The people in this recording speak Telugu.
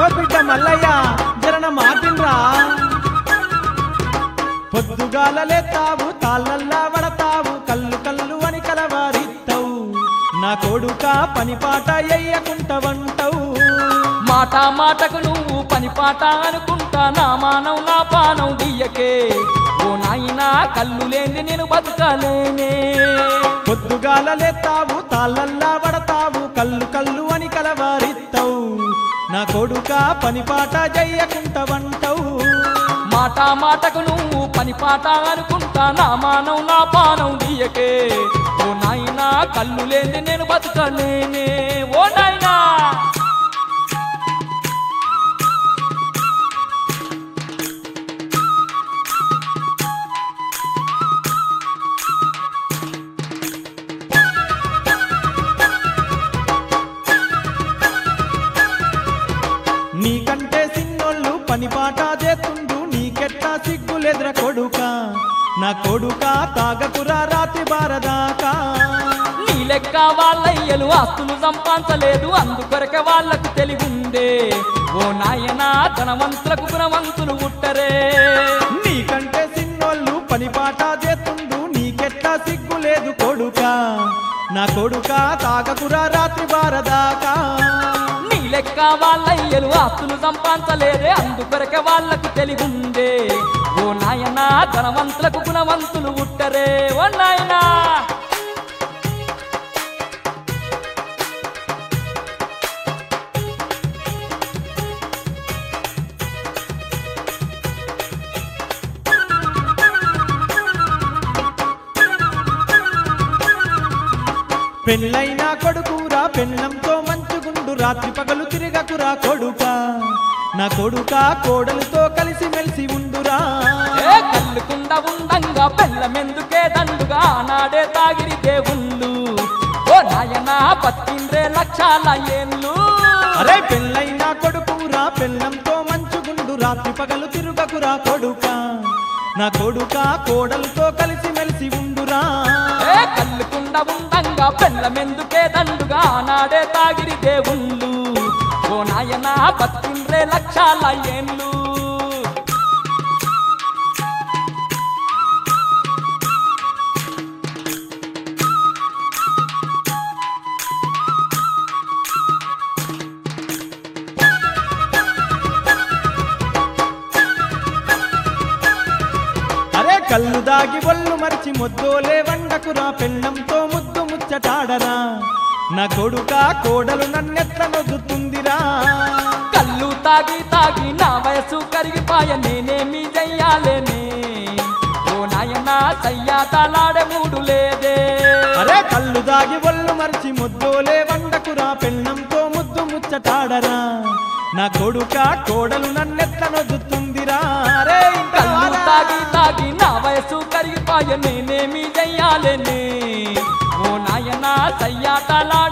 అగో బిడ్డ మల్లయ్య జరణ మాటిన్రా పొద్దుగాల లేతావు తాళ్ళల్లా వడతావు కల్లు కల్లు అని కలవారిత్తవు నా కొడుక పని పాట ఎయ్యకుంటవంటవు మాట మాటకు నువ్వు పని పాట అనుకుంటా నా మానం నా పానం దియ్యకే ఓ నాయనా కళ్ళు లేని నేను బతకలేనే పొద్దుగాల లేతావు తాళ్ళల్లా వడతావు కల్లు కల్లు అని కలవారిత్తవు నా కొడుక పని పాట జయ్యకుంటవంటవు మాట మాటకు నువ్వు పని పాట అనుకుంటా నా మానం నా పానం దియ్యకే ఓ నాయనా కళ్ళు లేని నేను బతకలేనే ఓ నాయనా నీకంటే సిన్నోళ్ళు పని పాట చేస్తుండు నీకెట్టా సిగ్గులెదుర కొడుక నా కొడుక తాగకురా రాతి బారదాకా నీ లెక్క వాళ్ళయ్యలు ఆస్తులు సంపాదించలేదు అందుకొరకే వాళ్లకు తెలివుందే ఓ నాయనా ధనవంతులకు గుణవంతులు పుట్టరే నీకంటే సిన్నోళ్ళు పని పాట చేస్తుండు నీకెట్టా సిగ్గులేదు కొడుక నా కొడుక తాగకురా రాత్రి బారదాకా నీ లెక్క వాళ్ళయ్యలు ఆస్తులు సంపాదించలేదే అందుకొరకే వాళ్లకు తెలివుందే ఓ నాయనా ధనవంతులకు గుణవంతులు పుట్టరే ఓ నాయనా పెళ్ళైనా కొడుకురా పెళ్ళంతో మంచుగుండు రాత్రి పగలు తిరగకురా కొడుక నా కొడుక కోడలతో కలిసి మెలిసి ఉండురా ఏ కళ్ళుకుండ ఉండంగా బెల్లమెందుకే దండుగా ఆనాడే తాగిరి దేవుళ్ళు ఓ నాయనా పత్తిండ్రే లక్షాల ఏళ్ళు అరే పెళ్ళైనా కొడుకురా పెళ్ళంతో మంచుగుండు రాత్రి పగలు తిరుగకురా కొడుక నా కొడుక కోడలతో కలిసి మెలిసి ఉండురా ఏ కళ్ళుకుండ ఉండంగా బెల్లమెందుకే దండుగా ఆనాడే తాగిరి దేవుళ్ళు ఓ నాయనా పత్తిండ్రే లక్షాల ఏళ్ళు అరే కళ్ళు దాగి ఒళ్ళు మరిచి మొద్దోలే వండకురా పెళ్ళంతో ముద్దు ముచ్చటాడరా నా కొడుక కోడలు నన్నెట్ల నొద్దుతుందిరా కళ్ళు తాగి తాగి నా వయసు కరిగిపాయ నేనేమి చెయ్యాలేనే ఓ నాయనా సయ్యాతలాడే మూడు లేదే అరే కళ్ళు దాగి ఒళ్ళు మరిచి ముద్దోలే వండకురా పెళ్ళంతో ముద్దు ముచ్చటాడరా నా కొడుక కోడలు నన్నెట్ల నొద్దుతుందిరా అరే ఇంత కళ్ళు వారా. తాగి తాగి నా వయసు కరిగిపాయ నేనేమి చెయ్యాలేనే ఓ నాయనా సయ్యాటలా